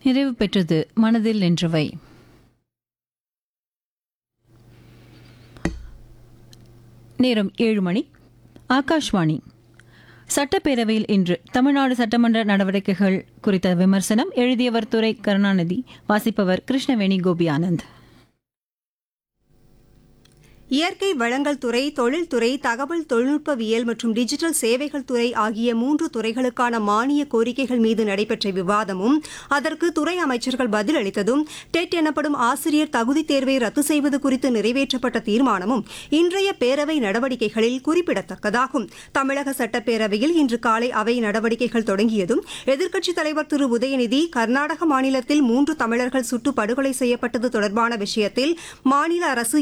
நிறைவு பெற்றது மனதில் நின்றவை நேரம் ஏழு மணி ஆகாஷ்வாணி சட்டப்பேரவையில் இன்று தமிழ்நாடு சட்டமன்ற நடவடிக்கைகள் குறித்த விமர்சனம் எழுதியவர் துரை கருணாநிதி வாசிப்பவர் கிருஷ்ணவேணி கோபி ஆனந்த் இயற்கை வளங்கள் துறை தொழில்துறை தகவல் தொழில்நுட்பவியல் மற்றும் டிஜிட்டல் சேவைகள் துறை ஆகிய மூன்று துறைகளுக்கான மானிய கோரிக்கைகள் மீது நடைபெற்ற விவாதமும் அதற்கு துறை அமைச்சர்கள் பதிலளித்ததும் டெட் எனப்படும் ஆசிரியர் தகுதித் தேர்வை ரத்து செய்வது குறித்து நிறைவேற்றப்பட்ட தீர்மானமும் இன்றைய பேரவை நடவடிக்கைகளில் குறிப்பிடத்தக்கதாகும் தமிழக சட்டப்பேரவையில் இன்று காலை அவை நடவடிக்கைகள் தொடங்கியதும் எதிர்க்கட்சித் தலைவர் திரு உதயநிதி கர்நாடக மாநிலத்தில் மூன்று தமிழர்கள் சுட்டு படுகொலை செய்யப்பட்டது தொடர்பான விஷயத்தில் மாநில அரசு